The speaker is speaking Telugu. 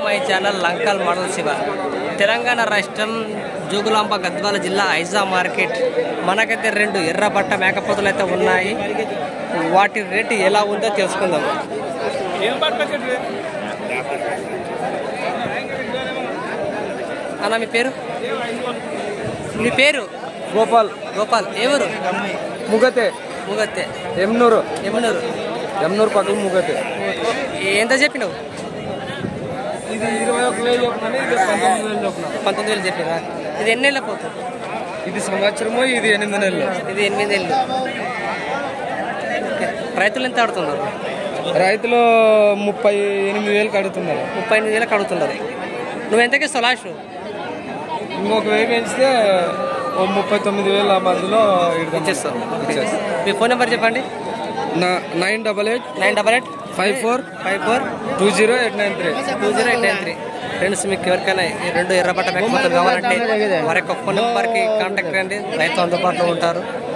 మై ఛానల్ లంకల్ మోడల్ శివ తెలంగాణ రాష్ట్రం జోగులాంబ గద్వాల జిల్లా ఐజా మార్కెట్ మనకైతే రెండు ఎర్రబట్ట మేకపోతులు అయితే ఉన్నాయి వాటి రేటు ఎలా ఉందో తెలుసుకుందాం అన్న మీ పేరు మీ పేరు గోపాల్ గోపాల్ ఎవరు ముగతే ముగత్తె ఎమ్నూరు ఎమ్మనూరు ఎమ్నూరు పక్కన ముగతే ఎంత చెప్పినావు ఇది ఇరవై ఒక వేలు చెప్పినాను ఇది పంతొమ్మిది వేలు చెప్పిన పంతొమ్మిది వేలు చెప్పినా ఇది ఎన్ని నెలల పోతు ఇది సంవత్సరము ఇది ఎనిమిది నెలలు ఇది ఎనిమిది ఏళ్ళు ఓకే. రైతులు ఎంత ఆడుతున్నారు రైతులు ముప్పై ఎనిమిది వేలు కడుతున్నారు ముప్పై ఎనిమిది వేలకు అడుగుతున్నారు నువ్వు ఎంతకి ఇస్తావు లాస్ట్ ఇంకొక వెయ్యి పెంచితే ఓ ముప్పై తొమ్మిది వేల మధ్యలో ఇచ్చేస్తావు ఇచ్చేస్తాం మీ ఫోన్ నెంబర్ చెప్పండి నా nine double eight nine double eight five four five four two zero eight nine three two zero eight nine three friends మీకు ఎవరికైనా ఈ రెండు ఎర్రబట్ట మేకపోతులు కావాలంటే వారి యొక్క ఫోన్ నెంబర్కి కాంటాక్ట్ రండి రైతు అందుబాటులో ఉంటారు